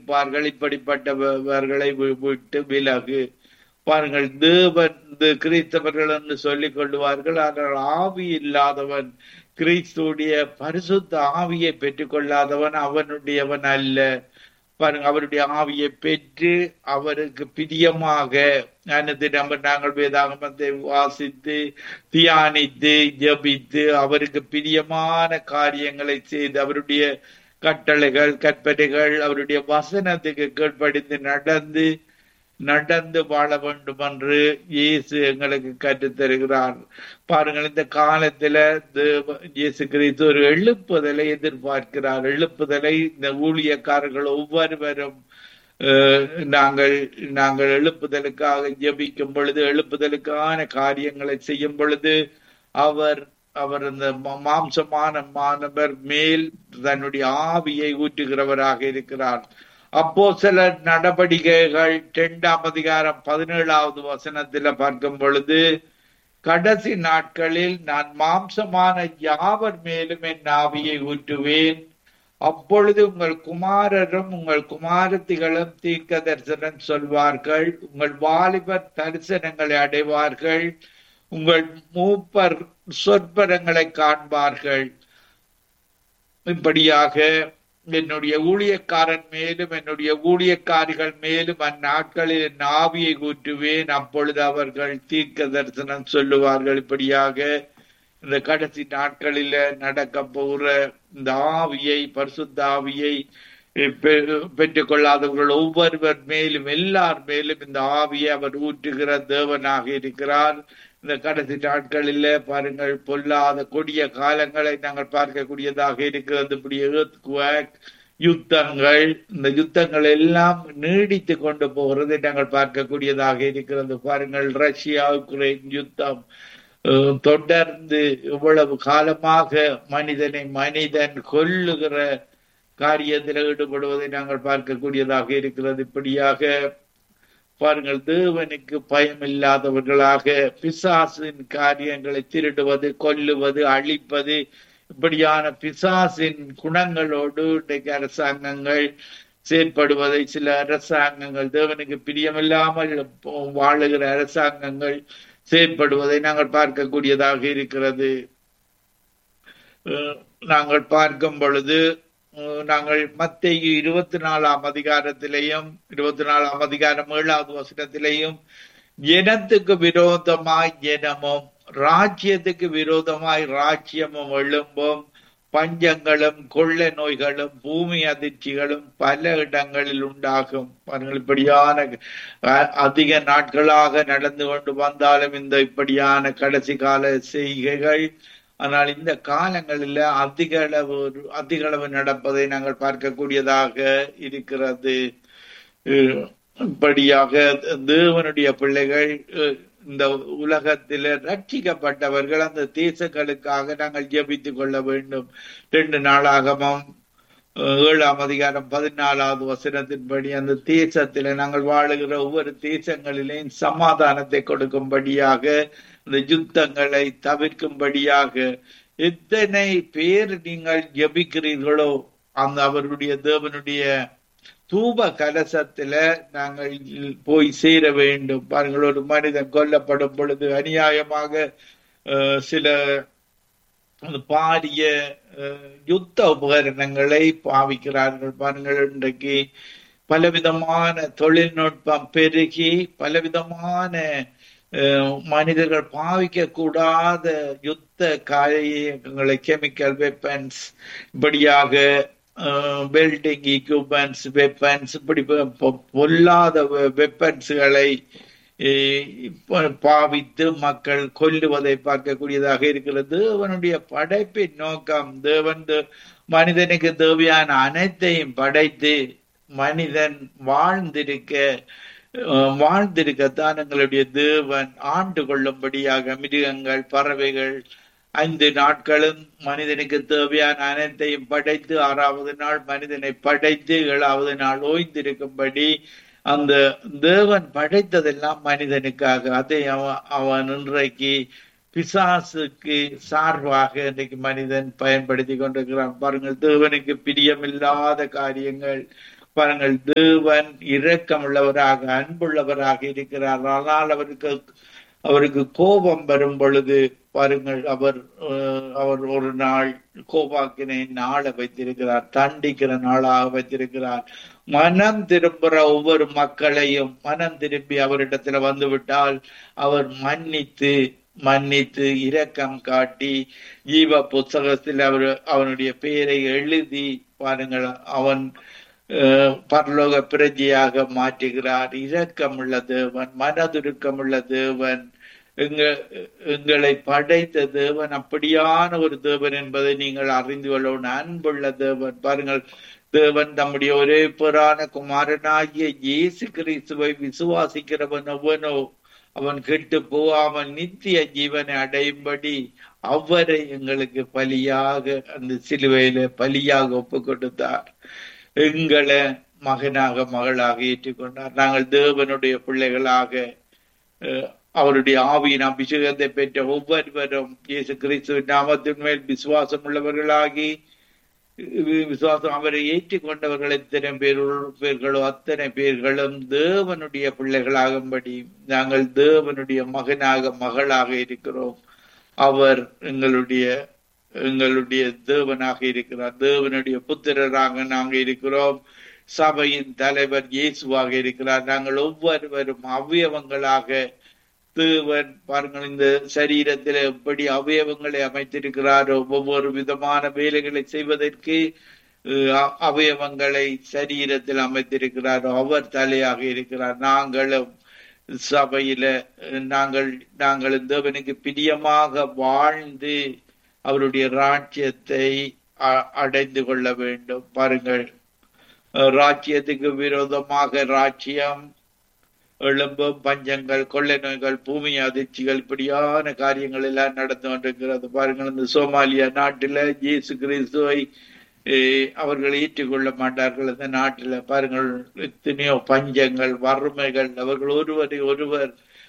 இருப்பார்கள் இப்படிப்பட்டவர்களை வி- விட்டு விலகு பாருங்கள் தேவன் இந்த கிறிஸ்தவர்கள் என்று சொல்லிக் கொள்வார்கள் ஆனால் ஆவி இல்லாதவன் கிறிஸ்துடைய பரிசுத்த ஆவியை பெற்றுக்கொள்ளாதவன் அவனுடையவன் அல்ல பாருங்க அவருடைய ஆவியை பெற்று அவருக்கு பிரியமாக அனுதினம் நாங்கள் வேதாகமத்தை வாசித்து தியானித்து ஜபித்து அவருக்கு பிரியமான காரியங்களை செய்து அவருடைய கட்டளைகள் கற்பனைகள் அவருடைய வசனத்துக்கு கீழ்ப்படிந்து நடந்து நடந்து வாழ வேண்டும் என்று இயேசு எங்களுக்கு கற்றுத் தருகிறார் பாருங்கள் இந்த காலத்துல தேவ- இயேசு கிறிஸ்து ஒரு எழுப்புதலை எதிர்பார்க்கிறார் எழுப்புதலை இந்த ஊழியக்காரர்கள் ஒவ்வொருவரும் அஹ், நாங்கள் நாங்கள் எழுப்புதலுக்காக ஜெபிக்கும் பொழுது எழுப்புதலுக்கான காரியங்களை செய்யும் பொழுது அவர் அவர் அந்த ம- மாம்சமான மாணவர் மேல் தன்னுடைய ஆவியை ஊற்றுகிறவராக இருக்கிறார் அப்போ சில நடவடிக்கைகள் இரண்டாம் அதிகாரம் பதினேழாவது வசனத்துல பார்க்கும் பொழுது கடைசி நாட்களில் நான் மாம்சமான யாவர் மேலும் என் ஆவியை ஊற்றுவேன் அப்பொழுது உங்கள் குமாரரும் உங்கள் குமாரத்திகளும் தீர்க்க தரிசனம் சொல்வார்கள் உங்கள் வாலிபர் தரிசனங்களை அடைவார்கள் உங்கள் மூப்பர் சொற்பரங்களை காண்பார்கள் இப்படியாக என்னுடைய ஊழியக்காரன் மேலும் என்னுடைய ஊழியக்காரிகள் மேலும் அந்நாட்களில் என் ஆவியை ஊற்றுவேன் அப்பொழுது அவர்கள் தீர்க்க தரிசனம் சொல்லுவார்கள் இப்படியாக இந்த கடைசி நாட்களில நடக்க போகிற இந்த ஆவியை பரிசுத்த ஆவியை பெ- பெற்றுக் கொள்ளாதவர்கள் ஒவ்வொருவர் மேலும் எல்லார் மேலும் இந்த ஆவியை அவர் ஊற்றுகிற தேவனாக இருக்கிறார் இந்த கடைசி நாட்களில பாருங்கள் பொல்லாத கொடிய காலங்களை நாங்கள் பார்க்கக்கூடியதாக இருக்கிறது இப்படி earthquake, யுத்தங்கள் இந்த யுத்தங்கள் எல்லாம் நீடித்து கொண்டு போகிறதை நாங்கள் பார்க்கக்கூடியதாக இருக்கிறது பாருங்கள் ரஷ்யா உக்ரைன் யுத்தம் அஹ், தொடர்ந்து இவ்வளவு காலமாக மனிதனை மனிதன் கொல்லுகிற காரியத்தில் ஈடுபடுவதை நாங்கள் பார்க்கக்கூடியதாக இருக்கிறது இப்படியாக பாருங்கள் தேவனுக்கு பயம் இல்லாதவர்களாக பிசாசின் காரியங்களை திருடுவது கொல்லுவது அழிப்பது இப்படியான பிசாசின் குணங்களோடு இன்றைக்கு அரசாங்கங்கள் செயற்படுவதை சில அரசாங்கங்கள் தேவனுக்கு பிரியமில்லாமல் வாழுகிற அரசாங்கங்கள் செயற்படுவதை நாங்கள் பார்க்கக்கூடியதாக இருக்கிறது அஹ் நாங்கள் பார்க்கும் பொழுது அஹ் நாங்கள் மத்திய இருபத்தி நாலாம் அதிகாரத்திலேயும் இருபத்தி நாலாம் அதிகாரம் ஏழாவது வசனத்திலேயும் ஜனத்துக்கு விரோதமாய் ஜனமும் ராஜ்யத்துக்கு விரோதமாய் ராஜ்யமும் எழும்பும் பஞ்சங்களும் கொள்ளை நோய்களும் பூமி அதிர்ச்சிகளும் பல இடங்களில் உண்டாகும் பாருங்கள் இப்படியான அஹ், அதிக நாட்களாக நடந்து கொண்டு வந்தாலும் இந்த இப்படியான கடைசி கால செய்கைகள் ஆனால் இந்த காலங்களில் அதிக அளவு அதிக அளவு நடப்பதை நாங்கள் பார்க்கக்கூடியதாக இருக்கிறது அஹ் இப்படியாக தேவனுடைய பிள்ளைகள் அஹ், இந்த உலகத்தில் ரட்சிக்கப்பட்டவர்கள் அந்த தேசங்களுக்காக நாங்கள் ஜெபித்துக் கொள்ள வேண்டும் ரெண்டு நாளாகமும் அஹ், ஏழாம் அதிகாரம் பதினாலாவது வசனத்தின்படி அந்த தேசத்தில நாங்கள் வாழுகிற ஒவ்வொரு தேசங்களிலேயும் சமாதானத்தை கொடுக்கும்படியாக இந்த யுத்தங்களை தவிர்க்கும்படியாக எத்தனை பேர் நீங்கள் ஜெபிக்கிறீர்களோ அந்த அவருடைய தேவனுடைய தூப கலசத்துல நாங்கள் போய் சேர வேண்டும் பாருங்கள் ஒரு மனிதன் கொல்லப்படும் பொழுது அநியாயமாக அஹ், சில அந்த பாரிய அஹ், யுத்த உபகரணங்களை பாவிக்கிறார்கள் பாருங்கள் இன்றைக்கு பலவிதமான தொழில்நுட்பம் பெருகி பலவிதமான அஹ், மனிதர்கள் பாவிக்க கூடாத யுத்த காரியங்களை கெமிக்கல் வெப்பன்ஸ் இப்படியாக வெல்டிங் equipments வெப்பன்ஸ் இப்படி பொ- பொ- பொல்லாத வெப்பன்ஸ்களை பாவித்து மக்கள் கொல்லுவதை பார்க்கக்கூடியதாக இருக்கிறது தேவனுடைய படைப்பின் நோக்கம் தேவன் தே- மனிதனுக்கு தேவையான அனைத்தையும் படைத்து மனிதன் வாழ்ந்திருக்க அஹ், வாழ்ந்திருக்கத்தான் எங்களுடைய தேவன் ஆண்டு கொள்ளும்படியாக மிருகங்கள் பறவைகள் ஐந்து நாட்களும் மனிதனுக்கு தேவையான அனைத்தையும் படைத்து ஆறாவது நாள் மனிதனை படைத்து ஏழாவது நாள் ஓய்ந்திருக்கும்படி அந்த தேவன் படைத்ததெல்லாம் மனிதனுக்காக அதை அவன் அவன் இன்றைக்கு பிசாசுக்கு சார்பாக இன்றைக்கு மனிதன் பயன்படுத்தி கொண்டிருக்கிறான் பாருங்கள் தேவனுக்கு பிரியமில்லாத காரியங்கள் பாருங்கள் தேவன் இரக்கமுள்ளவராக அன்புள்ளவராக இருக்கிறார் ஆனால் அவருக்கு அவருக்கு கோபம் வரும் பொழுது பாருங்கள் அவர் அஹ், அவர் ஒரு நாள் கோபாக்கினை நாள வைத்திருக்கிறார் தண்டிக்கிற நாளாக வைத்திருக்கிறார் மனம் திரும்புற ஒவ்வொரு மக்களையும் மனம் திரும்பி அவரிடத்துல வந்து விட்டால் அவர் மன்னித்து மன்னித்து இரக்கம் காட்டி ஜீவ புத்தகத்தில் அவர் அவனுடைய பெயரை எழுதி பாருங்கள் அவன் அஹ், பரலோக பிரஜையாக மாற்றுகிறார் இரக்கமுள்ள தேவன் மனதுருக்கமுள்ள தேவன் எங்க எங்களை படைத்த தேவன் அப்படியான ஒரு தேவன் என்பதை நீங்கள் அறிந்து கொள்ளவும் அன்புள்ள தேவன் பாருங்கள் தேவன் தம்முடைய ஒரே புறான குமாரனாகிய இயேசு கிறிஸ்துவை விசுவாசிக்கிறவன் எவனோ அவன் கெட்டு போகாமல் நித்திய ஜீவனை அடையும்படி அவரை எங்களுக்கு பலியாக அந்த சிலுவையில பலியாக ஒப்பு கொடுத்தார் எங்களை மகனாக மகளாக ஏற்றுக்கொண்டார் நாங்கள் தேவனுடைய பிள்ளைகளாக அஹ், அவருடைய ஆவியின் அபிஷேகத்தை பெற்ற ஒவ்வொருவரும் இயேசு கிறிஸ்துவின் நாமத்தின் மேல் விசுவாசம் உள்ளவர்களாகி வி- விசுவாசம் அவரை ஏற்றுக்கொண்டவர்கள் எத்தனை பேர் பேர்களோ அத்தனை பேர்களும் தேவனுடைய பிள்ளைகளாகும்படி நாங்கள் தேவனுடைய மகனாக மகளாக இருக்கிறோம் அவர் எங்களுடைய எங்களுடைய தேவனாக இருக்கிறார் தேவனுடைய புத்திரராக நாங்கள் இருக்கிறோம் சபையின் தலைவர் இயேசுவாக இருக்கிறார் நாங்கள் ஒவ்வொருவரும் அவயவங்களாக தேவன் பாருங்கள் இந்த சரீரத்தில் எப்படி அவயவங்களை அமைத்திருக்கிறாரோ ஒவ்வொரு விதமான வேலைகளை செய்வதற்கு அஹ், அ- அவயவங்களை சரீரத்தில் அமைத்திருக்கிறாரோ அவர் தலையாக இருக்கிறார் நாங்களும் சபையில அஹ், நாங்கள் நாங்கள் தேவனுக்கு பிரியமாக வாழ்ந்து அவருடைய ராஜ்யத்தை அ- அடைந்து கொள்ள வேண்டும் பாருங்கள் அஹ், ராஜ்யத்துக்கு விரோதமாக ராஜ்யம் எழும்பும் பஞ்சங்கள் கொள்ளை நோய்கள் பூமி அதிர்ச்சிகள் இப்படியான காரியங்கள் எல்லாம் நடந்து கொண்டிருக்கிறது பாருங்கள் இந்த சோமாலியா நாட்டில இயேசு கிறிஸ்துவை eh, அவர்கள் ஏற்றுக்கொள்ள மாட்டார்கள் அந்த நாட்டில பாருங்கள் எத்தனையோ பஞ்சங்கள் வறுமைகள் அவர்கள் ஒருவரை ஒருவர்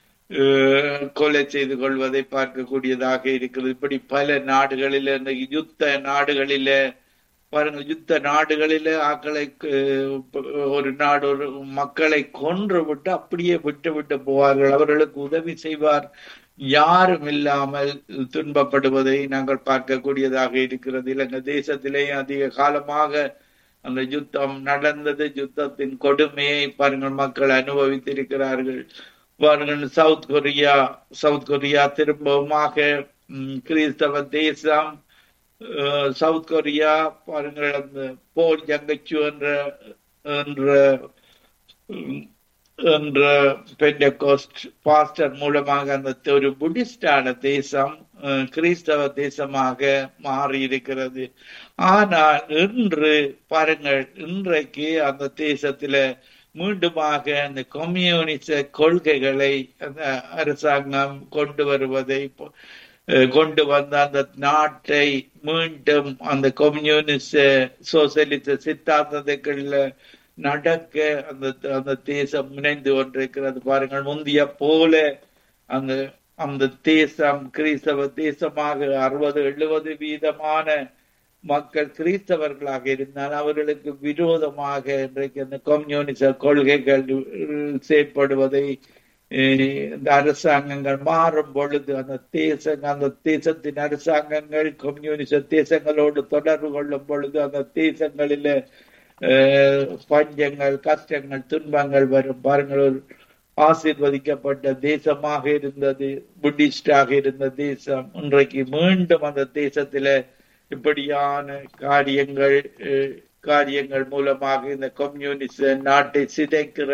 eh, கொலை செய்து கொள்வதை பார்க்கக்கூடியதாக இருக்கிறது இப்படி பல நாடுகளில இந்த யுத்த நாடுகளில பாருங்க யுத்த நாடுகளில ஆக்களை அஹ், ஒரு நாடு ஒரு மக்களை கொன்று விட்டு அப்படியே விட்டு விட்டு போவார்கள் அவர்களுக்கு உதவி செய்வார் யாரும் இல்லாமல் துன்பப்படுவதை நாங்கள் பார்க்கக்கூடியதாக இருக்கிறது இலங்கை தேசத்திலேயும் அதிக காலமாக அந்த யுத்தம் நடந்தது யுத்தத்தின் கொடுமையை பாருங்கள் மக்கள் அனுபவித்திருக்கிறார்கள் பாருங்கள் சவுத் கொரியா சவுத் கொரியா திரும்பவுமாக ம், கிறிஸ்தவ தேசம் அஹ், சவுத் கொரியா பாருங்கள் அந்த போல் ஜங்கச்சு என்ற என்ற உம், என்ற பெண்டகோஸ்ட் பாஸ்டர் மூலமாக அந்த ஒரு புத்திஸ்டான தேசம் அஹ், கிறிஸ்தவ தேசமாக மாறி இருக்கிறது ஆனால் இன்று பாருங்கள் இன்றைக்கு அந்த தேசத்தில மீண்டுமாக அந்த கம்யூனிச கொள்கைகளை அந்த அரசாங்கம் கொண்டு வருவதை இப்போ, அஹ், கொண்டு வந்த அந்த நாட்டை மீண்டும் அந்த கம்யூனிச சோசியலிச சித்தாந்தத்துக்குள்ள நடக்க அந்த அந்த தேசம் முனைந்து கொண்டிருக்கிறது பாருங்கள் முந்திய போல அந்த அந்த தேசம் கிறிஸ்தவ தேசமாக அறுபது எழுபது வீதமான மக்கள் கிறிஸ்தவர்களாக இருந்தால் அவர்களுக்கு விரோதமாக இன்றைக்கு அந்த கம்யூனிச கொள்கைகள் அஹ், செயற்படுவதை அஹ், இந்த அரசாங்கங்கள் மாறும் பொழுது அந்த தேச அந்த தேசத்தின் அரசாங்கங்கள் கம்யூனிச தேசங்களோடு தொடர்பு கொள்ளும் பொழுது அந்த தேசங்களில அஹ், பஞ்சங்கள் கஷ்டங்கள் துன்பங்கள் வரும் பாருங்கள் ஒரு ஆசீர்வதிக்கப்பட்ட தேசமாக இருந்தது புத்திஸ்டாக இருந்த தேசம் இன்றைக்கு மீண்டும் அந்த தேசத்தில இப்படியான காரியங்கள் அஹ், காரியங்கள் மூலமாக இந்த கம்யூனிச நாட்டை சிதைக்கிற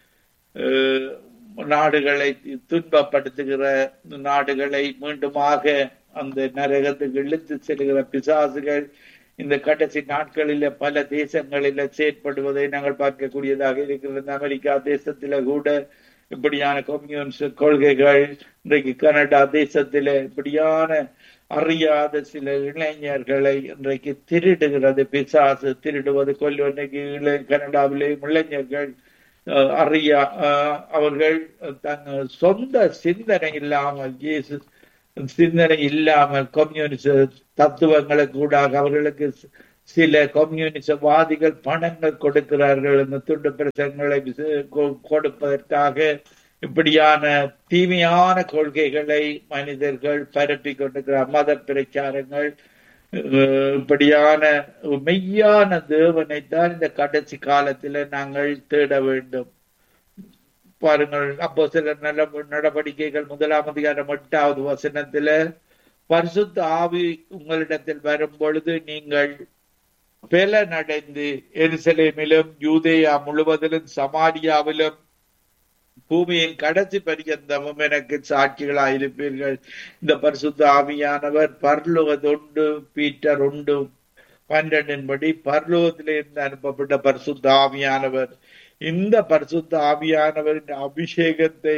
அஹ், நாடுகளை துன்பப்படுத்துகிற நாடுகளை மீண்டுமாக அந்த நரகத்துக்கு இழுத்து செல்கிற பிசாசுகள் இந்த கடைசி நாட்களில பல தேசங்களில செயற்படுவதை நாங்கள் பார்க்கக்கூடியதாக இருக்கிறது இந்த அமெரிக்கா தேசத்தில கூட இப்படியான கம்யூனிஸ்ட் கொள்கைகள் இன்றைக்கு கனடா தேசத்தில இப்படியான அறியாத சில இளைஞர்களை இன்றைக்கு திருடுகிறது பிசாசு திருடுவது கொல்லுவது இன்னைக்கு இளை- கனடாவிலே இளைஞர்கள் அஹ், அறியா அஹ், அவர்கள் தங்கள் சொந்த சிந்தனை இல்லாமல் இயேசு சிந்தனை இல்லாமல் கம்யூனிஸ்ட் தத்துவங்களை கூட அவர்களுக்கு சில கம்யூனிசவாதிகள் பணங்கள் கொடுக்கிறார்கள் இந்த துண்டு பிரசங்களை விச- கொ- கொடுப்பதற்காக இப்படியான தீமையான கொள்கைகளை மனிதர்கள் பரப்பி கொண்டிருக்கிறார் மத பிரச்சாரங்கள் அஹ், இப்படியான மெய்யான தேவனைத்தான் இந்த கடைசி காலத்துல நாங்கள் தேட வேண்டும் பாருங்கள் அப்போ சில நட நடவடிக்கைகள் முதலாம் அதிகாரம் எட்டாவது வசனத்துல பரிசுத்த ஆவி உங்களிடத்தில் வரும் பொழுது நீங்கள் பலனடைந்து எருசலேமிலும் யூதேயா முழுவதிலும் சமாரியாவிலும் பூமியின் கடைசி பரியந்தமும் எனக்கு சாட்சிகளாயிருப்பீர்கள் இந்த பரிசுத்த ஆவியானவர் பர்லுவதுண்டு பீட்டர் உண்டு பன்னெண்டின்படி பர்லோகத்திலிருந்து அனுப்பப்பட்ட பரிசுத்த ஆவியானவர் இந்த பரிசுத்த ஆவியானவரின் அபிஷேகத்தை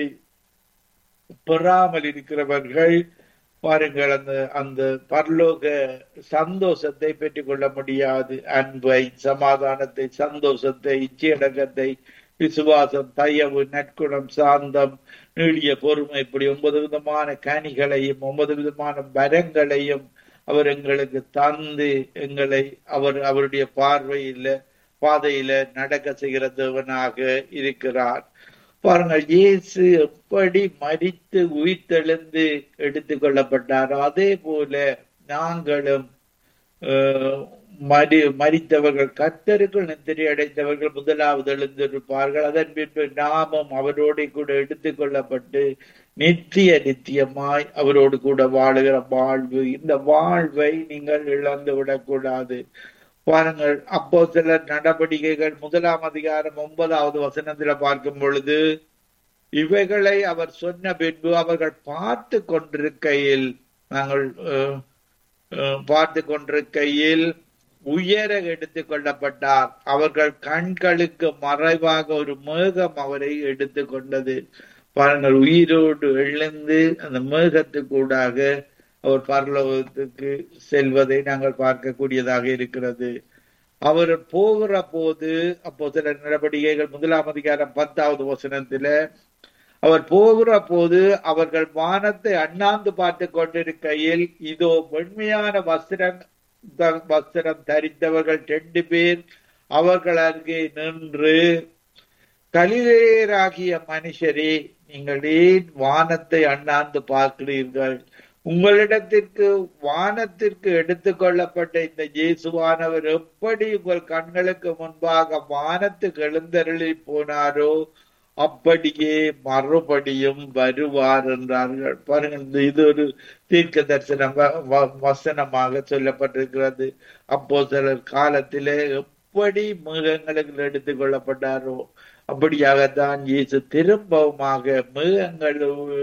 பெறாமல் இருக்கிறவர்கள் பாருங்கள் அந்த அந்த பரலோக சந்தோஷத்தை பெற்றுக் கொள்ள முடியாது அன்பை சமாதானத்தை சந்தோஷத்தை இச்சையடக்கத்தை விசுவாசம் தயவு நற்குணம் சாந்தம் நீடிய பொறுமை இப்படி ஒன்பது விதமான கனிகளையும் ஒன்பது விதமான வரங்களையும் அவர் எங்களுக்கு தந்து எங்களை அவர் அவருடைய பார்வையில பாதையில நடக்க செய்கிற தேவனாக இருக்கிறார் பாருங்கள் இயேசு எப்படி மரித்து உயிர்த்தெழுந்து எடுத்துக் கொள்ளப்பட்டாரோ அதே போல நாங்களும் அஹ், மரி மரித்தவர்கள் கத்தருக்குள் நித்திரை அடைந்தவர்கள் முதலாவது எழுந்திருப்பார்கள் அதன் பின்பு நாமும் அவரோடு கூட எடுத்துக் கொள்ளப்பட்டு நித்திய நித்தியமாய் அவரோடு கூட வாழுகிற வாழ்வு இந்த வாழ்வை நீங்கள் இழந்து விடக்கூடாது பாருங்கள் அப்போ சில நடவடிக்கைகள் முதலாம் அதிகாரம் ஒன்பதாவது வசனத்துல பார்க்கும் பொழுது இவைகளை அவர் சொன்ன பின்பு அவர்கள் பார்த்து கொண்டிருக்கையில் நாங்கள் அஹ், அஹ், பார்த்து கொண்டிருக்கையில் உயர எடுத்துக் கொள்ளப்பட்டார் அவர்கள் கண்களுக்கு மறைவாக ஒரு மேகம் அவரை எடுத்துக் கொண்டது பாருங்கள் உயிரோடு எழுந்து அந்த மேகத்துக்கூடாக அவர் பரலோகத்துக்கு செல்வதை நாங்கள் பார்க்கக்கூடியதாக இருக்கிறது அவர் போகிற போது அப்போ சில நடவடிக்கைகள் முதலாம் அதிகாரம் பத்தாவது வசனத்துல அவர் போகிற போது அவர்கள் வானத்தை அண்ணாந்து பார்த்து கொண்டிருக்கையில் இதோ வெண்மையான வஸ்திரம் த- வஸ்திரம் தரித்தவர்கள் ரெண்டு பேர் அவர்கள் அருகே நின்று கலிலேயராகிய மனுஷரே நீங்கள் ஏன் வானத்தை அண்ணாந்து பார்க்கிறீர்கள் உங்களிடத்திற்கு வானத்திற்கு எடுத்துக்கொள்ளப்பட்ட இந்த இயேசுவானவர் எப்படி உங்கள் கண்களுக்கு முன்பாக வானத்துக்கு எழுந்தருளி போனாரோ அப்படியே மறுபடியும் வருவார் என்றார்கள் பாருங்க இந்த இது ஒரு தீர்க்க தரிசனம் வ- வ- வசனமாக சொல்லப்பட்டிருக்கிறது அப்போ சிலர் காலத்திலே எப்படி மிருகங்களுக்கு எடுத்துக் கொள்ளப்பட்டாரோ அப்படியாகத்தான் இயேசு திரும்பவுமாக மிருகங்கள்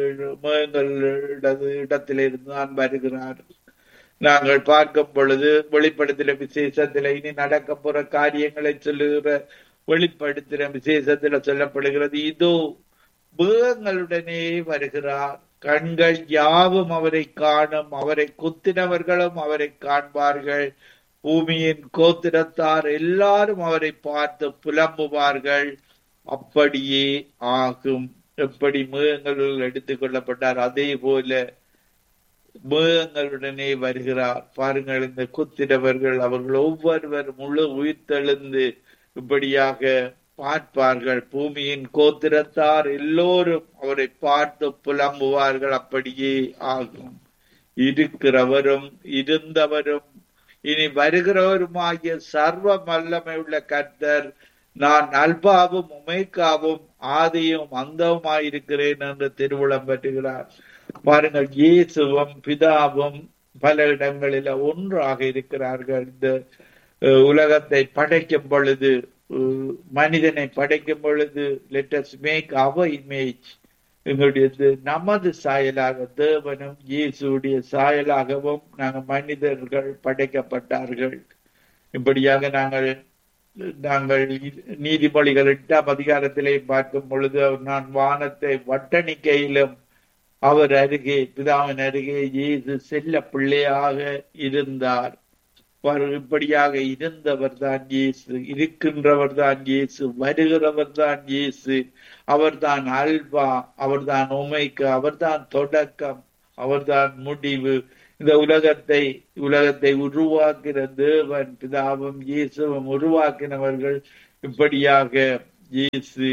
மிருகங்கள் இடத்திலிருந்து தான் வருகிறார் நாங்கள் பார்க்கும் பொழுது வெளிப்படுத்தின விசேஷத்துல இனி நடக்க போற காரியங்களை சொல்லுகிற வெளிப்படுத்தின விசேஷத்துல சொல்லப்படுகிறது இதோ மிருகங்களுடனே வருகிறார் கண்கள் யாவும் அவரை காணும் அவரை குத்தினவர்களும் அவரை காண்பார்கள் பூமியின் கோத்திரத்தார் எல்லாரும் அவரை பார்த்து புலம்புவார்கள் அப்படியே ஆகும் எப்படி மிருகங்கள் எடுத்துக் கொள்ளப்பட்டார் அதே போல மிருகங்களுடனே வருகிறார் பாருங்கள் இந்த குத்திரவர்கள் அவர்கள் ஒவ்வொருவர் முழு உயிர்த்தெழுந்து இப்படியாக பார்ப்பார்கள் பூமியின் கோத்திரத்தார் எல்லோரும் அவரை பார்த்து புலம்புவார்கள் அப்படியே ஆகும் இருக்கிறவரும் இருந்தவரும் இனி வருகிறவருமாகிய சர்வ வல்லமை உள்ள கர்த்தர் நான் அல்பாவும் உமைக்காவும் ஆதியும் அந்தவுமாயிருக்கிறேன் என்று திருவுளம் பெற்றுகிறார் பாருங்கள் இயேசுவும் பிதாவும் பல இடங்களில ஒன்றாக இருக்கிறார்கள் இந்த அஹ், உலகத்தை படைக்கும் பொழுது அஹ், மனிதனை படைக்கும் பொழுது லெட்டஸ் மேக் அவர் இமேஜ் எங்களுடைய நமது சாயலாக தேவனும் இயேசுடைய சாயலாகவும் நாங்கள் மனிதர்கள் படைக்கப்பட்டார்கள் இப்படியாக நாங்கள் நாங்கள் நீதிமொழிகள் எட்டாம் அதிகாரத்திலே பார்க்கும் பொழுது அவர் நான் வானத்தை வட்டணிக்கையிலும் அவர் அருகே பிதாவின் அருகே இயேசு செல்ல பிள்ளையாக இருந்தார் அவர் இப்படியாக இருந்தவர் தான் இயேசு இருக்கின்றவர் தான் இயேசு வருகிறவர் தான் இயேசு அவர்தான் அல்வா அவர்தான் உமைக்கு அவர்தான் தொடக்கம் அவர்தான் முடிவு இந்த உலகத்தை உலகத்தை உருவாக்கின தேவன் பிதாவும் இயேசுவும் உருவாக்கினவர்கள் இப்படியாக இயேசு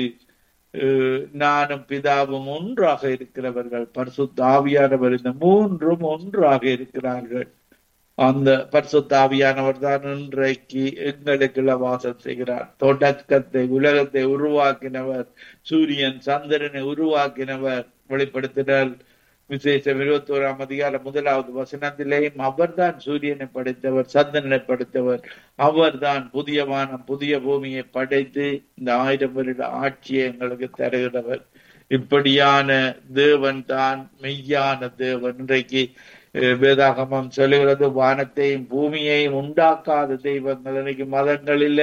அஹ், நானும் பிதாவும் ஒன்றாக இருக்கிறவர்கள் பரிசுத்த ஆவியானவர் இந்த மூன்றும் ஒன்றாக இருக்கிறார்கள் அந்த பரிசுத்த ஆவியானவர் தான் இன்றைக்கு எங்களுக்குள்ள வாசம் செய்கிறார் தொடக்கத்தை உலகத்தை உருவாக்கினவர் சூரியன் சந்திரனை உருவாக்கினவர் வெளிப்படுத்தினால் விசேஷம் இருபத்தோராம் அதிகாரம் முதலாவது வசனத்திலேயும் அவர்தான் சூரியனை படைத்தவர் சந்திரனை படைத்தவர் அவர்தான் புதிய வானம் புதிய பூமியை படைத்து இந்த ஆயிரம் வருட ஆட்சியை எங்களுக்கு தருகிறவர் இப்படியான தேவன் தான் மெய்யான தேவன் இன்றைக்கு அஹ், வேதாகமம் சொல்லுகிறது வானத்தையும் பூமியையும் உண்டாக்காத தெய்வங்கள் இன்னைக்கு மதங்களில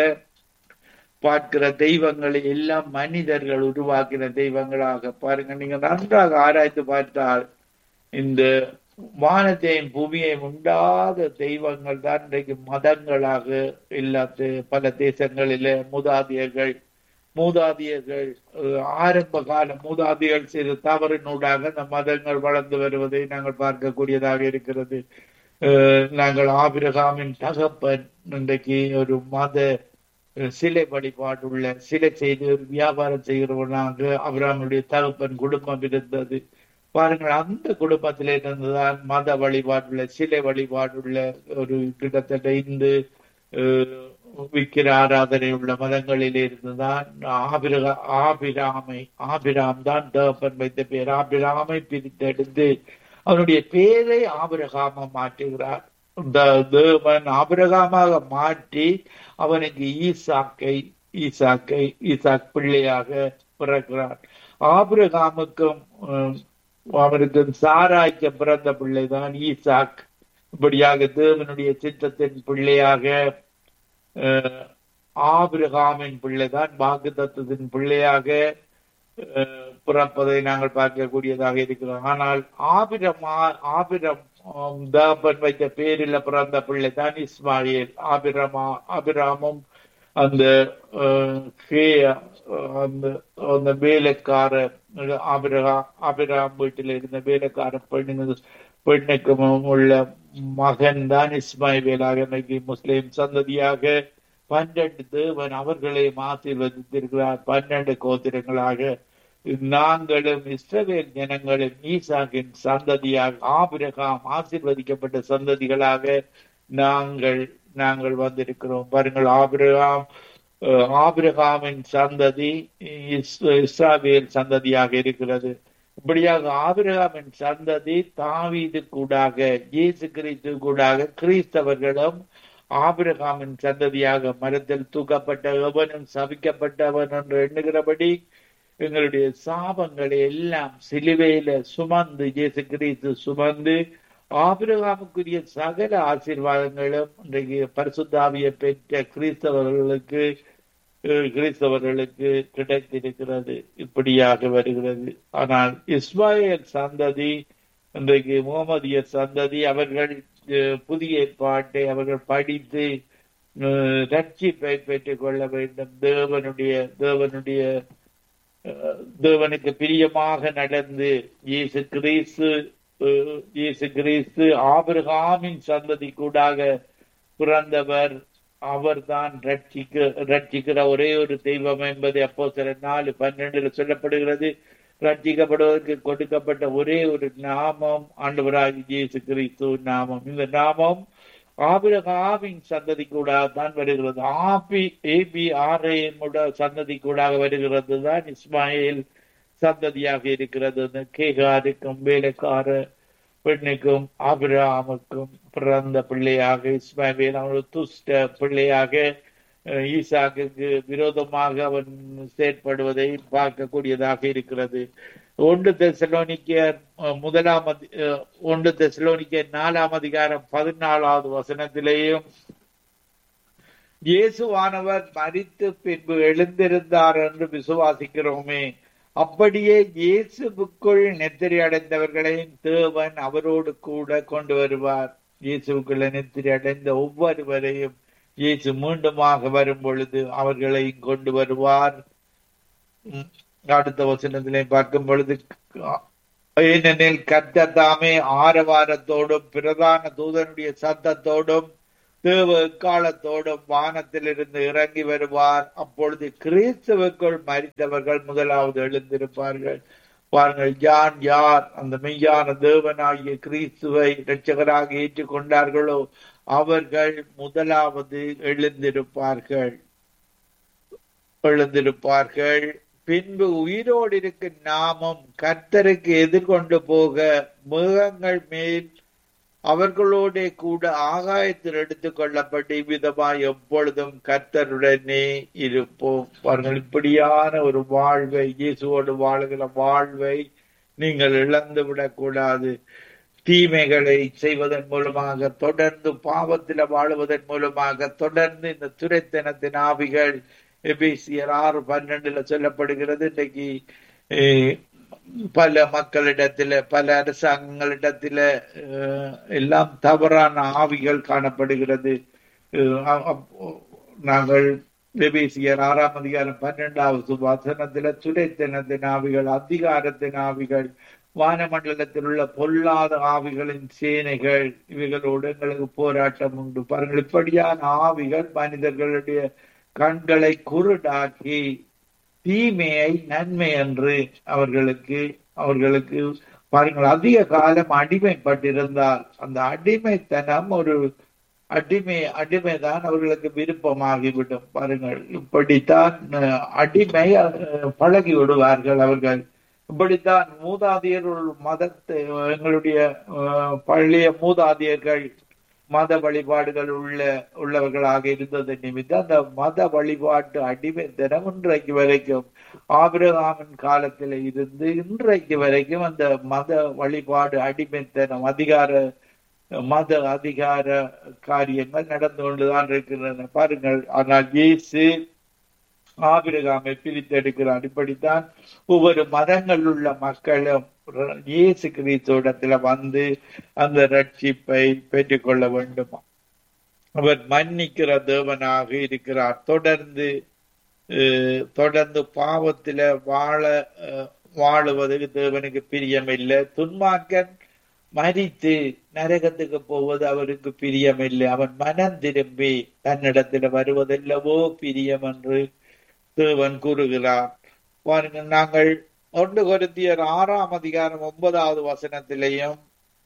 பார்க்கிற தெய்வங்களை எல்லாம் மனிதர்கள் உருவாக்கின தெய்வங்களாக பாருங்க நீங்க நன்றாக ஆராய்ந்து பார்த்தால் இந்த வானத்தையும் பூமியையும் உண்டாத தெய்வங்கள் தான் இன்றைக்கு மதங்களாக இல்லாத பல தேசங்களில மூதாதியர்கள் மூதாதியர்கள் அஹ், ஆரம்ப கால மூதாதியர்கள் செய்த தவறினூடாக இந்த மதங்கள் வளர்ந்து வருவதை நாங்கள் பார்க்கக்கூடியதாக இருக்கிறது அஹ், நாங்கள் ஆபிரகாமின் தகப்பன் இன்றைக்கு ஒரு மத அஹ், சிலை வழிபாடுள்ள சிலை செய்து ஒரு வியாபாரம் செய்கிறவனாக அபிராமுடைய தகப்பன் குடும்பம் இருந்தது பாருங்கள் அந்த குடும்பத்திலே இருந்துதான் மத வழிபாடுள்ள சிலை வழிபாடுள்ள ஒரு கிட்டத்தட்ட இந்து அஹ், விக்கிர ஆராதனை உள்ள மதங்களில் இருந்துதான் ஆபிரகா ஆபிராமை ஆபிராம் தான் தகப்பன் வைத்த பேர் ஆபிராமை பிரித்தெடுத்து அவனுடைய பேரை ஆபிரகாம மாற்றுகிறார் இந்த தேவன் ஆபிரகாமாக மாற்றி அவனுக்கு ஈசாக்கை ஈசாக்கை ஈசாக் பிள்ளையாக பிறக்கிறார் ஆபிரகாமுக்கும் அஹ், அவனுக்கு சாராய்க்கு பிறந்த பிள்ளைதான் ஈசாக் இப்படியாக தேவனுடைய சித்தத்தின் பிள்ளையாக அஹ், ஆபிரகாமின் பிள்ளைதான் வாக்கு தத்துவத்தின் பிள்ளையாக அஹ், பிறப்பதை நாங்கள் பார்க்கக்கூடியதாக இருக்கிறோம் ஆனால் ஆபிரம் ஆபிரம் ஆம், தகப்பன் வைத்த பேரில் பிறந்த பிள்ளை தான் இஸ்மாயில் ஆபிரமா ஆபிராமும் அந்த அஹ், கே அஹ், அந்த அந்த வேலைக்கார ஆபிரகா ஆபிராம் வீட்டில் இருந்த வேலைக்கார பெண்ணு பெண்ணுக்கு உள்ள மகன் தான் இஸ்மாயிலாக இன்னைக்கு முஸ்லிம் சந்ததியாக பன்னெண்டு தேவன் அவர்களையும் ஆசீர்வதித்திருக்கிறார் பன்னெண்டு கோத்திரங்களாக நாங்களும் இஸ்ரவேல் ஜனங்களும் ஈசாக்கின் சந்ததியாக ஆபிரகாம் ஆசீர்வதிக்கப்பட்ட சந்ததிகளாக நாங்கள் நாங்கள் வந்திருக்கிறோம் பாருங்கள் ஆபிரகாம் அஹ், ஆபிரகாமின் சந்ததி இஸ்- இஸ்ராவேல் சந்ததியாக இருக்கிறது இப்படியாக ஆபிரகாமின் சந்ததி தாவீது கூடாக இயேசு கிறிஸ்து கூடாக கிறிஸ்தவர்களும் ஆபிரகாமின் சந்ததியாக மரத்தில் தூக்கப்பட்ட எவனும் சபிக்கப்பட்டவன் என்று எண்ணுகிறபடி எங்களுடைய சாபங்களை எல்லாம் சிலுவையில சுமந்து இயேசு கிறிஸ்து சுமந்து ஆபிரகாமுக்குரிய சகல ஆசீர்வாதங்களும் இன்றைக்கு பரிசுத்தாவியை பெற்ற கிறிஸ்தவர்களுக்கு அஹ், கிறிஸ்தவர்களுக்கு கிடைத்திருக்கிறது இப்படியாக வருகிறது ஆனால் இஸ்மாயில் சந்ததி இன்றைக்கு முகமதிய சந்ததி அவர்கள் அஹ், புதிய ஏற்பாட்டை அவர்கள் படித்து அஹ், ரட்சிப்பை பெற்றுக் கொள்ள வேண்டும் தேவனுடைய தேவனுடைய அஹ், தேவனுக்கு பிரியமாக நடந்து இயேசு கிறிஸ்து அஹ், இயேசு கிறிஸ்து ஆபிரகாமின் சந்ததி கூடாக பிறந்தவர் அவர்தான் ரட்சிக்க ரட்சிக்கிற ஒரே ஒரு தெய்வம் என்பது அப்போ சில நாலு பன்னெண்டுல சொல்லப்படுகிறது ரட்சிக்கப்படுவதற்கு கொடுக்கப்பட்ட ஒரே ஒரு நாமம் ஆண்டவராகி இயேசு கிறிஸ்து நாமம் இந்த நாமம் ஆபிரகாமின் சந்ததி கூட தான் வருகிறது ஆபி ஏபி ஆரையமுட சந்ததி கூடாக வருகிறது தான் இஸ்மாயில் சந்ததியாக இருக்கிறது இந்த கேகாருக்கும் வேலைக்கார பெண்ணுக்கும் ஆபிரகாமுக்கும் பிறந்த பிள்ளையாக இஸ்மாயில் அவனோட துஷ்ட பிள்ளையாக அஹ், ஈசாக்குக்கு விரோதமாக அவன் செயற்படுவதை பார்க்கக்கூடியதாக இருக்கிறது ஒன்று தெசலோனிக்கர் அஹ், முதலாம் அதி- அஹ், ஒன்று தெசலோனிக்கர் நாலாம் அதிகாரம் பதினாலாவது வசனத்திலேயும் இயேசுவானவர் மரித்து பின்பு எழுந்திருந்தார் என்று விசுவாசிக்கிறோமே அப்படியே இயேசுவுக்குள் நெத்திரி அடைந்தவர்களையும் தேவன் அவரோடு கூட கொண்டு வருவார் இயேசுக்குள்ள நெத்திரி அடைந்த ஒவ்வொருவரையும் இயேசு மீண்டுமாக வரும் பொழுது அவர்களையும் கொண்டு வருவார் உம், அடுத்த வசனத்திலே பார்க்கும் பொழுது ஏனெனில் கர்த்தர் தாமே ஆரவாரத்தோடும் பிரதான தூதனுடைய சத்தத்தோடும் தேவ எக்காலத்தோடும் வானத்திலிருந்து இறங்கி வருவார் அப்பொழுது கிறிஸ்துவுக்குள் மறித்தவர்கள் முதலாவது எழுந்திருப்பார்கள் பாருங்கள் யான் யார் அந்த மெய்யான தேவனாகிய கிறிஸ்துவை இரட்சகராக ஏற்றுக்கொண்டார்களோ அவர்கள் முதலாவது எழுந்திருப்பார்கள் எழுந்திருப்பார்கள் பின்பு உயிரோடு இருக்கும் நாமும் கர்த்தருக்கு எதிர்கொண்டு போக மிருகங்கள் மேல் அவர்களோட கூட ஆகாயத்தில் எடுத்துக் கொள்ளப்பட்டு இவ்விதமாய் எப்பொழுதும் கர்த்தருடனே இருப்போம் பாருங்கள் இப்படியான ஒரு வாழ்வை இயேசுவோடு வாழுகிற வாழ்வை நீங்கள் இழந்து விடக்கூடாது தீமைகளை செய்வதன் மூலமாக தொடர்ந்து பாவத்தில் வாழுவதன் மூலமாக தொடர்ந்து இந்த துரைத்தனத்தின் ஆவிகள் எபிசியர் ஆறு பன்னெண்டுல சொல்லப்படுகிறது இன்னைக்கு பல மக்களிடத்துல பல அரசாங்கங்களிடத்துல எல்லாம் தவறான ஆவிகள் காணப்படுகிறது நாங்கள் எபிசியர் ஆறாம் அதிகாரம் பன்னெண்டாவது வசனத்துல துரைத்தனத்தின் ஆவிகள் அதிகாரத்தின் ஆவிகள் வானமண்டலத்தில் உள்ள பொல்லாத ஆவிகளின் சேனைகள் இவைகளோடு எங்களுக்கு போராட்டம் உண்டு பாருங்கள் இப்படியான ஆவிகள் மனிதர்களுடைய கண்களை குருடாக்கி தீமையை நன்மை என்று அவர்களுக்கு அவர்களுக்கு பாருங்கள் அதிக காலம் அடிமைப்பட்டிருந்தால் அந்த அடிமைத்தனம் ஒரு அடிமை அடிமைதான் அவர்களுக்கு விருப்பமாகிவிடும் பாருங்கள் இப்படித்தான் அடிமை பழகி விடுவார்கள் அவர்கள் இப்படித்தான் மூதாதையர் மதத்தை எங்களுடைய பழைய மூதாதையர்கள் மத வழிபாடுகள் உள்ள உள்ளவர்களாக இருந்தது நிமித்தம் அந்த மத வழிபாட்டு அடிமைத்தனம் இன்றைக்கு வரைக்கும் ஆபிரகாமின் காலத்தில் இருந்து இன்றைக்கு வரைக்கும் அந்த மத வழிபாடு அடிமைத்தனம் அதிகார மத அதிகார காரியங்கள் நடந்து கொண்டுதான் இருக்கின்றன பாருங்கள் ஆனால் இயேசு ஆபிரகாமை பிரித்தெடுக்கிறார் இப்படித்தான் ஒவ்வொரு மதங்கள் உள்ள மக்களும் இயேசு கிறிஸ்துவத்துல வந்து அந்த ரட்சிப்பை பெற்றுக்கொள்ள வேண்டும் அவர் மன்னிக்கிற தேவனாக இருக்கிறார் தொடர்ந்து தொடர்ந்து பாவத்தில வாழ வாழுவதற்கு தேவனுக்கு பிரியமில்லை துன்மார்க்கன் மறித்து நரகத்துக்கு போவது அவருக்கு பிரியமில்லை அவன் மனம் திரும்பி தன்னிடத்தில் வருவதெல்லவோ பிரியம் என்று தேவன் கூறுகிறார் பாருங்கள் நாங்கள் ஒன்று கொருத்தியர் ஆறாம் அதிகாரம் ஒன்பதாவது வசனத்திலேயும்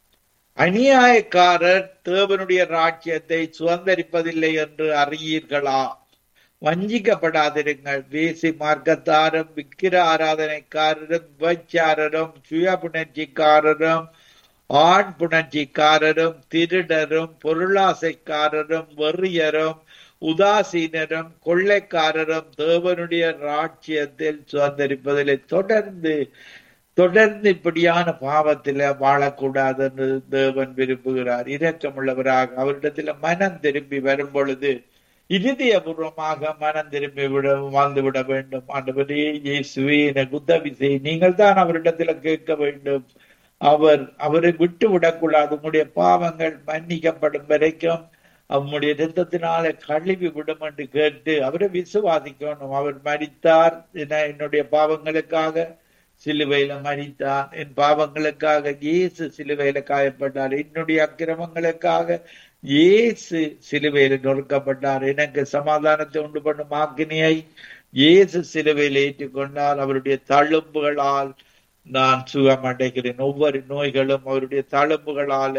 அநியாயக்காரர் தேவனுடைய ராஜ்யத்தை சுதந்திரிப்பதில்லை என்று அறியீர்களா வஞ்சிக்கப்படாதிருங்கள் வேசி மார்க்கத்தாரும் விக்கிர ஆராதனைக்காரரும் விபச்சாரரும் சுய புணர்ச்சிக்காரரும் ஆண் புணர்ச்சிக்காரரும் திருடரும் பொருளாசைக்காரரும் வெறியரும் உதாசீனரும் கொள்ளைக்காரரும் தேவனுடைய ராட்சியத்தில் சுதந்திரிப்பதில் தொடர்ந்து தொடர்ந்து இப்படியான பாவத்தில வாழக்கூடாது என்று தேவன் விரும்புகிறார் இரக்கமுள்ளவராக அவரிடத்துல மனம் திரும்பி வரும் பொழுது இருதயபூர்வமாக மனம் திரும்பி விட வாழ்ந்து விட வேண்டும் ஆண்டவரே இயேசுவே எனக்கு உதவி செய் நீங்கள் தான் அவரிடத்துல கேட்க வேண்டும் அவர் அவரை விட்டு விடக்கூடாது உங்களுடைய பாவங்கள் மன்னிக்கப்படும் வரைக்கும் அவனுடைய ரத்தத்தினால கழுவி விடும் என்று கேட்டு அவரை விசுவாசிக்கணும் அவர் மறித்தார் என்னுடைய பாவங்களுக்காக சிலுவையில மறித்தார் என் பாவங்களுக்காக இயேசு சிலுவையில காயப்பட்டார் என்னுடைய அக்கிரமங்களுக்காக இயேசு சிலுவையில நொறுக்கப்பட்டார் எனக்கு சமாதானத்தை உண்டு பண்ணும் ஆக்கினியை இயேசு சிலுவையில் ஏற்றுக்கொண்டால் அவருடைய தழும்புகளால் நான் சுகமடைகிறேன் ஒவ்வொரு நோய்களும் அவருடைய தழும்புகளால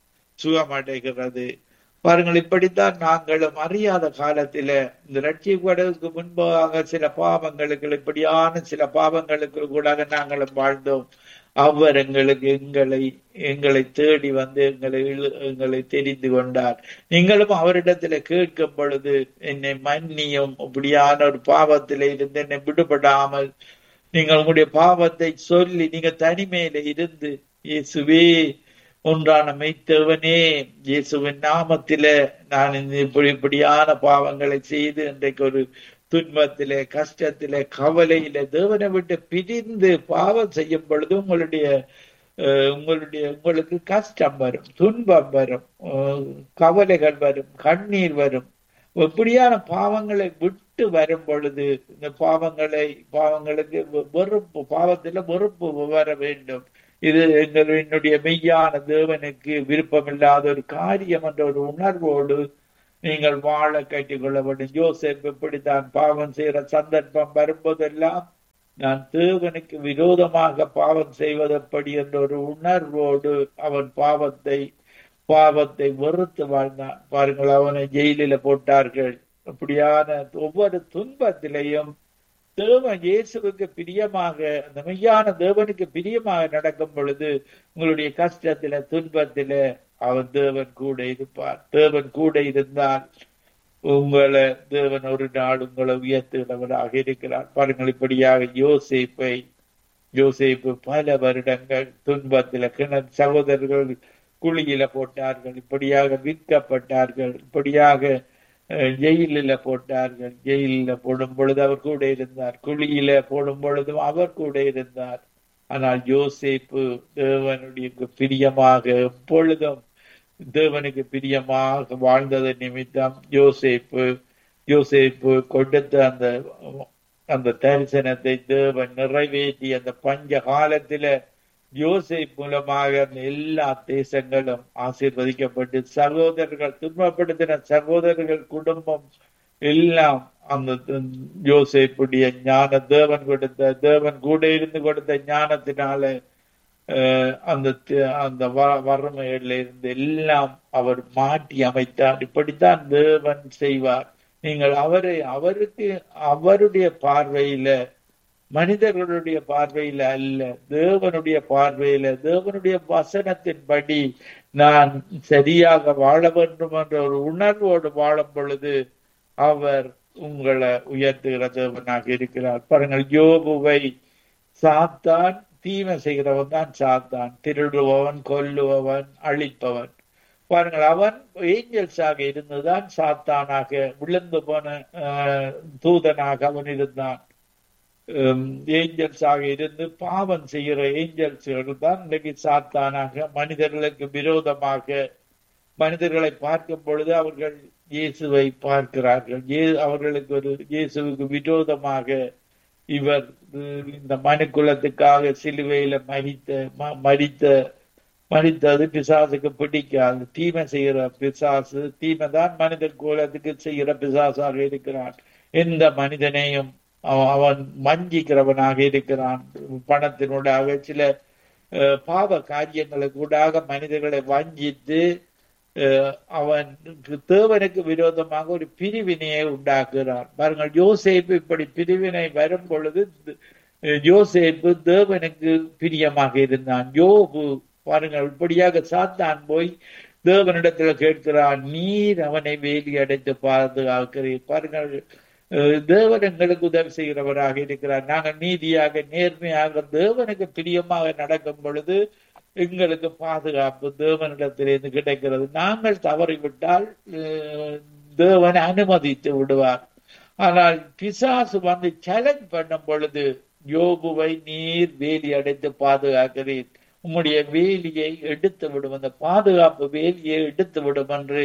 சுகமடைகிறது பாருங்கள் இப்படித்தான் நாங்களும் அறியாத காலத்தில இந்த ரட்சிப்படுவதற்கு முன்பாக சில பாவங்களுக்கு இப்படியான சில பாவங்களுக்கு கூட நாங்களும் வாழ்ந்தோம் அவர் எங்களுக்கு எங்களை எங்களை தேடி வந்து எங்களை எங்களை தெரிந்து கொண்டார் நீங்களும் அவரிடத்துல கேட்கும் பொழுது என்னை மன்னியும் இப்படியான ஒரு பாவத்தில இருந்து என்னை விடுபடாமல் நீங்கள் உங்களுடைய பாவத்தை சொல்லி நீங்க தனிமையில இருந்து இயேசுவே ஒன்றான மெய்த்தவனே இயேசுவின் நாமத்தில நான் இப்படி இப்படியான பாவங்களை செய்து இன்றைக்கு ஒரு துன்பத்திலே கஷ்டத்திலே கவலையில தேவனை விட்டு பிரிந்து பாவம் செய்யும் பொழுது உங்களுடைய உங்களுடைய உங்களுக்கு கஷ்டம் வரும் துன்பம் வரும் கவலைகள் வரும் கண்ணீர் வரும் எப்படியான பாவங்களை விட்டு வரும் பொழுது இந்த பாவங்களை பாவங்களுக்கு வெறுப்பு பாவத்துல வெறுப்பு வர வேண்டும் இது எங்கள் என்னுடைய மெய்யான தேவனுக்கு விருப்பமில்லாத ஒரு காரியம் என்ற ஒரு உணர்வோடு நீங்கள் வாழ கட்டிக்கொள்ள வேண்டும் யோசேப் எப்படித்தான் பாவம் செய்கிற சந்தர்ப்பம் வரும்போதெல்லாம் நான் தேவனுக்கு விரோதமாக பாவம் செய்வதப்படி என்ற ஒரு உணர்வோடு அவன் பாவத்தை பாவத்தை வெறுத்து வாழ்ந்தான் பாருங்கள் அவனை ஜெயிலில போட்டார்கள் அப்படியான ஒவ்வொரு துன்பத்திலையும் தேவன் இயேசுவுக்கு பிரியமாக அந்த மெய்யான தேவனுக்கு பிரியமாக நடக்கும் பொழுது உங்களுடைய கஷ்டத்தில துன்பத்தில அவன் தேவன் கூட இருப்பார் தேவன் கூட இருந்தால் உங்களை தேவன் ஒரு நாள் உங்களை உயர்த்துகிறவராக இருக்கிறார் பாருங்கள் இப்படியாக யோசிப்பை யோசிப்பு பல வருடங்கள் துன்பத்தில கிணறு சகோதரர்கள் குழியில போட்டார்கள் இப்படியாக விற்கப்பட்டார்கள் இப்படியாக ஜெயிலில போட்டார்கள் ஜெயிலில போடும் பொழுது அவர் கூட இருந்தார் குழியில போடும் பொழுதும் அவர் கூட இருந்தார் ஆனால் யோசிப்பு தேவனுடைய பிரியமாக எப்பொழுதும் தேவனுக்கு பிரியமாக வாழ்ந்தது நிமித்தம் யோசேப்பு யோசேப்பு கொடுத்த அந்த அந்த தரிசனத்தை தேவன் நிறைவேற்றி அந்த பஞ்ச காலத்தில யோசேப் மூலமாக அந்த எல்லா தேசங்களும் ஆசீர்வதிக்கப்பட்டு சகோதரர்கள் துன்பப்படுத்தின சகோதரர்கள் குடும்பம் எல்லாம் அந்த யோசேப்புடைய ஞான தேவன் கொடுத்த தேவன் கூட இருந்து கொடுத்த ஞானத்தினால அந்த அந்த வறுமையில இருந்து எல்லாம் அவர் மாற்றி அமைத்தார் இப்படித்தான் தேவன் செய்வார் நீங்கள் அவரை அவருக்கு அவருடைய பார்வையில மனிதர்களுடைய பார்வையில அல்ல தேவனுடைய பார்வையில தேவனுடைய வசனத்தின்படி நான் சரியாக வாழ வேண்டும் என்ற ஒரு உணர்வோடு வாழும் பொழுது அவர் உங்களை உயர்த்துகிற தேவனாக இருக்கிறார் பாருங்கள் யோபுவை சாத்தான் தீமை செய்கிறவன் தான் சாத்தான் திருடுபவன் கொல்லுபவன் அழிப்பவன் பாருங்கள் அவன் ஏஞ்சல்ஸாக இருந்துதான் சாத்தானாக விழுந்து போன தூதனாக அவன் இருந்தான் ஏஞ்சல்ஸாக இருந்து பாவம் செய்கிற ஏஞ்சல்ஸ்கள் தான் இன்றைக்கு சாத்தானாக மனிதர்களுக்கு விரோதமாக மனிதர்களை பார்க்கும் பொழுது அவர்கள் இயேசுவை பார்க்கிறார்கள் அவர்களுக்கு ஒரு இயேசுவுக்கு விரோதமாக இவர் இந்த மனுக்குலத்துக்காக சிலுவையில மறித்த மறித்த மறித்தது பிசாசுக்கு பிடிக்காது தீமை செய்கிற பிசாசு தீமை தான் மனித குலத்துக்கு செய்கிற பிசாசாக இருக்கிறான் எந்த மனிதனையும் அவன் வஞ்சிக்கிறவனாக இருக்கிறான் பணத்தினூடாக சில பாவ காரியங்களுக்கு கூடாக மனிதர்களை வஞ்சித்து அவன் தேவனுக்கு விரோதமாக ஒரு பிரிவினையை உண்டாக்குகிறான் பாருங்கள் யோசேப்பு இப்படி பிரிவினை வரும் பொழுது யோசேப்பு தேவனுக்கு பிரியமாக இருந்தான் யோபு பாருங்கள் இப்படியாக சாத்தான் போய் தேவனிடத்துல கேட்கிறான் நீர் அவனை வேலி அடைத்து பாதுகாக்கிறீர் பாருங்கள் தேவன் எங்களுக்கு உதவி செய்கிறவராக இருக்கிறார் நாங்கள் நீதியாக நேர்மையாக தேவனுக்கு பிரியமாக நடக்கும் பொழுது எங்களுக்கு பாதுகாப்பு தேவனிடத்திலிருந்து கிடைக்கிறது நாங்கள் தவறிவிட்டால் தேவன் அனுமதித்து விடுவார் ஆனால் பிசாசு வந்து சேலஞ்ச் பண்ணும் பொழுது யோபுவை நீர் வேலி அடைத்து பாதுகாக்கிறீர் உம்முடைய வேலியை எடுத்து விடும் அந்த பாதுகாப்பு வேலியை எடுத்து விடும் என்று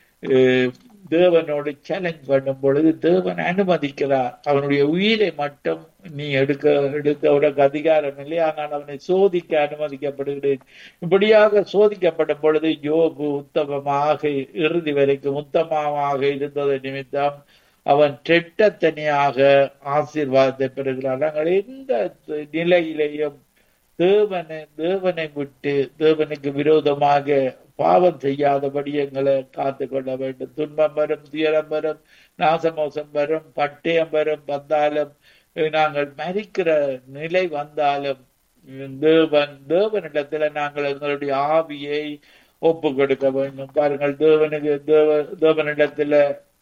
தேவனோடு சேலஞ்ச் பண்ணும் பொழுது தேவன் அனுமதிக்கிறார் அவனுடைய உயிரை மட்டும் நீ எடுக்க எடுக்க உனக்கு அதிகாரம் இல்லை ஆனால் அவனை சோதிக்க அனுமதிக்கப்படுகிறேன் இப்படியாக சோதிக்கப்படும் பொழுது யோபு உத்தமமாக இறுதி வரைக்கும் உத்தமமாக இருந்தது நிமித்தம் அவன் செட்டத்தனியாக ஆசீர்வாதத்தை பெறுகிறான் நாங்கள் எந்த நிலையிலேயும் தேவனை தேவனை விட்டு தேவனுக்கு விரோதமாக பாவம் செய்யாதபடி எங்களை காத்து கொள்ள வேண்டும் துன்பம் வரும் துயரம் வரும் நாசமோசம் வரும் பட்டயம் வரும் வந்தாலும் நாங்கள் மறிக்கிற நிலை வந்தாலும் தேவன் தேவனிடத்துல நாங்கள் எங்களுடைய ஆவியை ஒப்பு கொடுக்க வேண்டும் பாருங்கள் தேவனுக்கு தேவ தேவனிடத்துல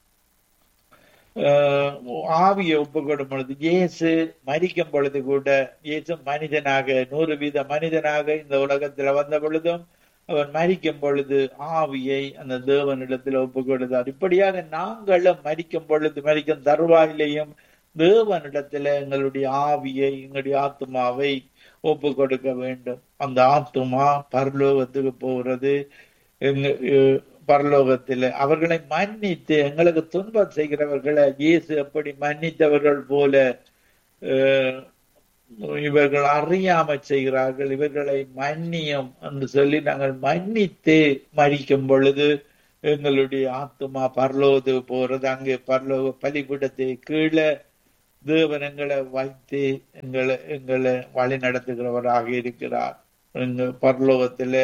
ஆவியை ஒப்பு கொடும் பொழுது இயேசு மறிக்கும் பொழுது கூட இயேசு மனிதனாக நூறு வீத மனிதனாக இந்த உலகத்துல வந்த பொழுதும் அவன் மறிக்கும் பொழுது ஆவியை அந்த தேவனிடத்தில் ஒப்பு கொடுத்தார் இப்படியாக நாங்களும் மறிக்கும் பொழுது மறிக்கும் தருவாயிலையும் தேவனிடத்துல எங்களுடைய ஆவியை எங்களுடைய ஆத்மாவை ஒப்பு கொடுக்க வேண்டும் அந்த ஆத்மா பரலோகத்துக்கு போகிறது எங்க பரலோகத்தில் அவர்களை மன்னித்து எங்களுக்கு துன்பம் செய்கிறவர்களை இயேசு எப்படி மன்னித்தவர்கள் போல இவர்கள் அறியாம செய்கிறார்கள் இவர்களை மன்னியும் என்று சொல்லி நாங்கள் மன்னித்து மறிக்கும் பொழுது எங்களுடைய ஆத்மா பரலோது போறது அங்கே பரலோக பலிபீடத்தை கீழே தேவனங்களை வைத்து எங்களை எங்களை வழி நடத்துகிறவராக இருக்கிறார் எங்க பரலோகத்துல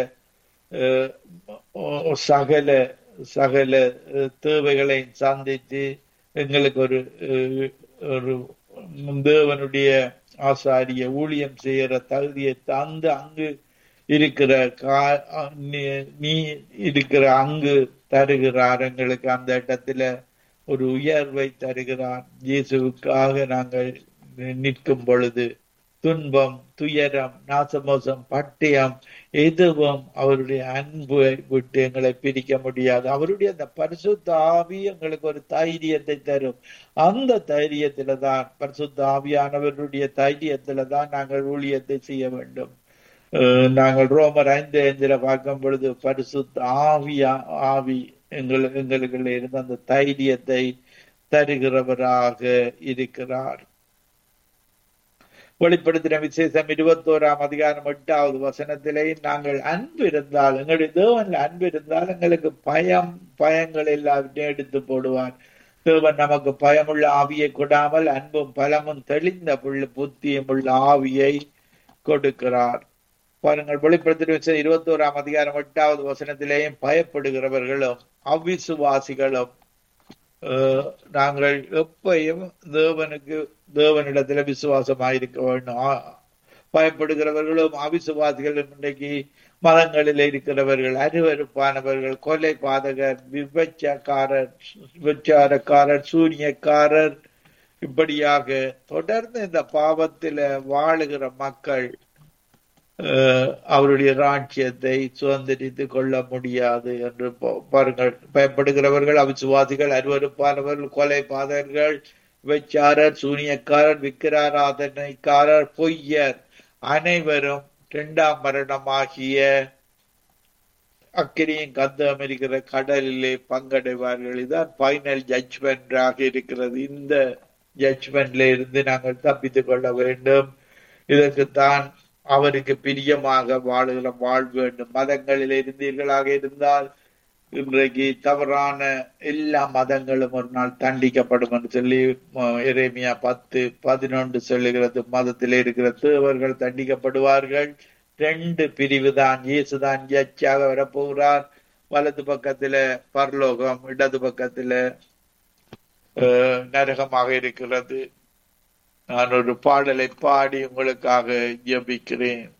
அஹ், சகல சகல அஹ், தேவைகளை சந்தித்து எங்களுக்கு ஒரு அஹ், ஒரு தேவனுடைய ஆசாரிய ஊழியம் செய்யற தகுதியை தந்து அங்கு இருக்கிற கா நீ- நீ இருக்கிற அங்கு தருகிறார் எங்களுக்கு அந்த இடத்துல ஒரு உயர்வை தருகிறார் இயேசுவுக்காக நாங்கள் நிற்கும் பொழுது துன்பம் துயரம் நாசமோசம் பட்டயம் எதுவும் அவருடைய அன்பை விட்டு எங்களை பிரிக்க முடியாது அவருடைய அந்த பரிசுத்த ஆவி எங்களுக்கு ஒரு தைரியத்தை தரும் அந்த தைரியத்துல தான் பரிசுத்த ஆவியானவருடைய தைரியத்துல தான் நாங்கள் ஊழியத்தை செய்ய வேண்டும் அஹ் நாங்கள் ரோமர் ஐந்து ஐந்துல பார்க்கும் பொழுது பரிசுத்த ஆவியா ஆவி எங்கள் எங்களுக்கு இருந்த அந்த தைரியத்தை தருகிறவராக இருக்கிறார் வெளிப்படுத்தின விசேஷம் இருபத்தோராம் அதிகாரம் எட்டாவது வசனத்திலே நாங்கள் அன்பு இருந்தால் எங்களுடைய தேவன்ல அன்பு இருந்தால் எங்களுக்கு பயம் பயங்கள் எல்லாவற்றையும் எடுத்து போடுவார் தேவன் நமக்கு பயமுள்ள ஆவியை கொடாமல் அன்பும் பலமும் தெளிந்த புள்ள புத்தியும் உள்ள ஆவியை கொடுக்கிறார் பாருங்கள் வெளிப்படுத்தின இருபத்தோராம் அதிகாரம் எட்டாவது வசனத்திலேயும் பயப்படுகிறவர்களும் அவிசுவாசிகளும் அஹ், நாங்கள் எப்பையும் தேவனுக்கு தேவனிடத்துல விசுவாசமாயிருக்க வேண்டும் ஆ- பயப்படுகிறவர்களும் அவிசுவாசிகளும் இன்றைக்கு மதங்களில் இருக்கிறவர்கள் அருவருப்பானவர்கள் கொலை பாதகர் விபச்சாக்காரர் விபச்சாரக்காரர் சூனியக்காரர் இப்படியாக தொடர்ந்து இந்த பாவத்தில வாழுகிற மக்கள் அஹ், அவருடைய ராஜ்யத்தை சுதந்திரித்து கொள்ள முடியாது என்று பா- பாருங்கள் பயப்படுகிறவர்கள் அவிசுவாசிகள் அருவருப்பானவர்கள் கொலை பாதகர்கள் விபச்சாரர் சூனியக்காரர் விக்கிராராதனைக்காரர் பொய்யர் அனைவரும் இரண்டாம் மரணமாகிய அக்கினியும் கந்தம் இருக்கிற கடலிலே பங்கடைவார்கள் இதுதான் ஃபைனல் ஜட்ஜ்மெண்டாக இருக்கிறது இந்த ஜட்ஜ்மெண்ட்ல இருந்து நாங்கள் தப்பித்துக் கொள்ள வேண்டும் இதற்குத்தான் அவருக்கு பிரியமாக வாழுகிற வாழ் வேண்டும் மதங்களில் இருந்தீர்களாக இருந்தால் இன்றைக்கு தவறான எல்லா மதங்களும் ஒரு நாள் தண்டிக்கப்படும் என்று சொல்லி அஹ், எரேமியா பத்து பதினொன்று சொல்லுகிறது மதத்தில் இருக்கிற தேவர்கள் தண்டிக்கப்படுவார்கள் ரெண்டு பிரிவு தான் இயேசுதான் ஜட்ஜாக வரப்போகிறார் வலது பக்கத்துல பரலோகம் இடது பக்கத்துல அஹ், நரகமாக இருக்கிறது நான் ஒரு பாடலை பாடி உங்களுக்காக ஜெபிக்கிறேன்